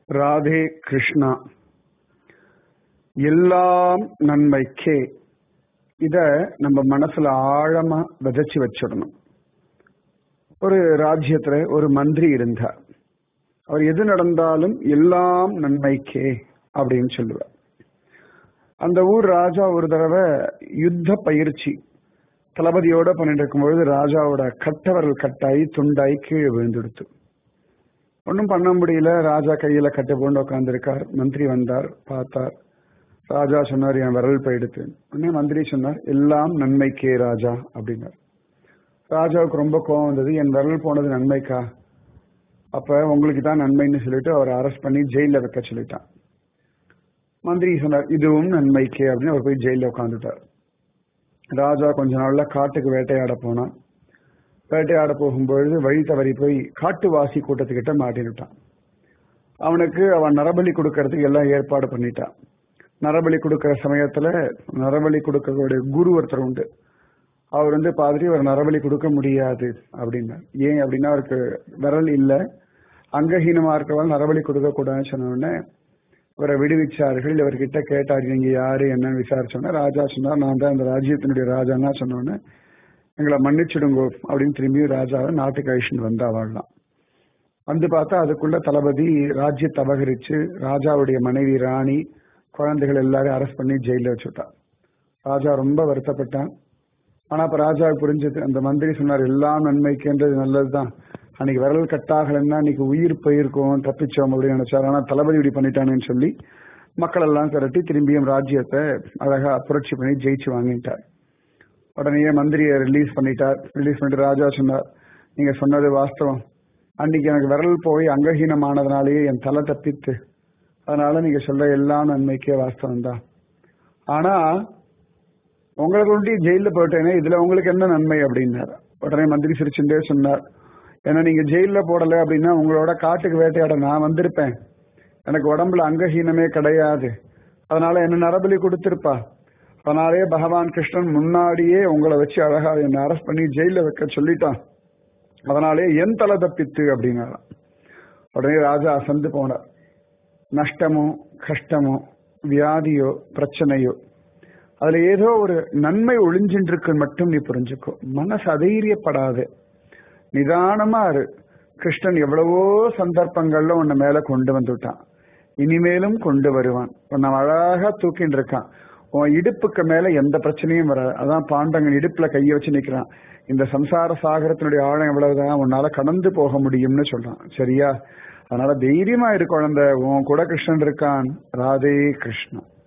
ராதே கிருஷ்ணா எல்லாம் நன்மைக்கே இத நம்ம மனசுல ஆழமா விதைச்சு வச்சிடணும் ஒரு ராஜ்யத்துல ஒரு மந்திரி இருந்தார் அவர் எது நடந்தாலும் எல்லாம் நன்மைக்கே அப்படின்னு சொல்லுவார் அந்த ஊர் ராஜா ஒரு தடவை யுத்த பயிற்சி தளபதியோட பண்ணிட்டு இருக்கும்பொழுது ராஜாவோட கட்டவரல் கட்டாயி துண்டாய் கீழே விழுந்துடுத்து ஒன்றும் பண்ண முடியல ராஜா கையில கட்டு போண்டு உட்காந்துருக்கார் மந்திரி வந்தார் பார்த்தார் ராஜா சொன்னார் என் விரல் போயிடுத்து உடனே மந்திரி சொன்னார் எல்லாம் நன்மைக்கே ராஜா அப்படின்னார் ராஜாவுக்கு ரொம்ப கோவம் வந்தது என் விரல் போனது நன்மைக்கா அப்ப உங்களுக்கு தான் நன்மைன்னு சொல்லிட்டு அவர் அரெஸ்ட் பண்ணி ஜெயில வைக்க சொல்லிட்டான் மந்திரி சொன்னார் இதுவும் நன்மைக்கே அப்படின்னு அவர் போய் ஜெயில உட்காந்துட்டார் ராஜா கொஞ்ச நாள்ல காட்டுக்கு வேட்டையாட போனான் வேட்டையாட போகும்பொழுது வழி தவறி போய் காட்டுவாசி கூட்டத்துக்கிட்ட மாட்டினுட்டான் அவனுக்கு அவன் நரபலி கொடுக்கறதுக்கு எல்லாம் ஏற்பாடு பண்ணிட்டான் நரபலி கொடுக்கிற சமயத்துல நரபலி கொடுக்கக்கூடிய குரு ஒருத்தர் உண்டு அவர் வந்து பாதிரி ஒரு நரபலி கொடுக்க முடியாது அப்படின்னார் ஏன் அப்படின்னா அவருக்கு விரல் இல்லை அங்கஹீனமா இருக்கிறவங்க நரபலி கொடுக்க கூடாதுன்னு சொன்ன உடனே இவரை விடுவிச்சார்கள் இவர்கிட்ட கேட்டார் நீங்க யாரு என்னன்னு விசாரிச்சோன்னா ராஜா சொன்னார் நான் தான் இந்த ராஜ்யத்தினுடைய ராஜான்னா சொன்னோன்னே எங்களை மன்னிச்சிடுங்கோ அப்படின்னு திரும்பி ராஜாவை நாட்டுக்கு அழிச்சுட்டு வந்தா வாழலாம் வந்து பார்த்தா அதுக்குள்ள தளபதி ராஜ்யத்தை அபகரிச்சு ராஜாவுடைய மனைவி ராணி குழந்தைகள் எல்லாரும் அரெஸ்ட் பண்ணி ஜெயில வச்சுட்டான் ராஜா ரொம்ப வருத்தப்பட்டான் ஆனா அப்ப ராஜாவுக்கு புரிஞ்சது அந்த மந்திரி சொன்னார் எல்லாம் நன்மைக்குன்றது நல்லதுதான் அன்னைக்கு விரல் கட்டாகலன்னா அன்னைக்கு உயிர் போயிருக்கோம் தப்பிச்சோம் அப்படின்னு நினைச்சார் ஆனா தளபதி இப்படி பண்ணிட்டானேன்னு சொல்லி மக்கள் எல்லாம் திரட்டி திரும்பியும் ராஜ்யத்தை அழகா புரட்சி பண்ணி ஜெயிச்சு வாங்கிட்டார் உடனே மந்திரியை ரிலீஸ் பண்ணிட்டார் ரிலீஸ் பண்ணிட்டு ராஜா சொன்னார் நீங்க சொன்னது வாஸ்தவம் அன்னைக்கு எனக்கு விரல் போய் அங்கஹீனமானதுனாலேயே என் தலை தப்பித்து அதனால நீங்க சொல்ற எல்லாம் நன்மைக்கே வாஸ்தவம் தான் ஆனா உங்களை கொண்டு ஜெயில போயிட்டேனே இதுல உங்களுக்கு என்ன நன்மை அப்படின்னாரு உடனே மந்திரி சிரிச்சுட்டே சொன்னார் ஏன்னா நீங்க ஜெயில போடல அப்படின்னா உங்களோட காட்டுக்கு வேட்டையாட நான் வந்திருப்பேன் எனக்கு உடம்புல அங்கஹீனமே கிடையாது அதனால என்ன நரபலி கொடுத்திருப்பா அதனாலே பகவான் கிருஷ்ணன் முன்னாடியே உங்களை வச்சு அழகா என்னை அரெஸ்ட் பண்ணி ஜெயில வைக்க சொல்லிட்டான் அதனாலே என் தலை தப்பித்து அப்படின்னாராம் உடனே ராஜா அசந்து போனார் நஷ்டமோ கஷ்டமோ வியாதியோ பிரச்சனையோ அதுல ஏதோ ஒரு நன்மை ஒளிஞ்சின்னு இருக்குன்னு மட்டும் நீ புரிஞ்சுக்கோ மனசு அதைரியப்படாது நிதானமா இரு கிருஷ்ணன் எவ்வளவோ சந்தர்ப்பங்கள்ல உன்னை மேல கொண்டு வந்துட்டான் இனிமேலும் கொண்டு வருவான் உன்னை அழகா தூக்கிட்டு இருக்கான் உன் இடுப்புக்கு மேல எந்த பிரச்சனையும் வராது அதான் பாண்டங்கன் இடுப்புல கைய வச்சு நிக்கிறான் இந்த சம்சார சாகரத்தினுடைய ஆழம் எவ்வளவுதான் உன்னால கடந்து போக முடியும்னு சொல்றான் சரியா அதனால தைரியமா இரு குழந்தை உன் கூட கிருஷ்ணன் இருக்கான் ராதே கிருஷ்ணன்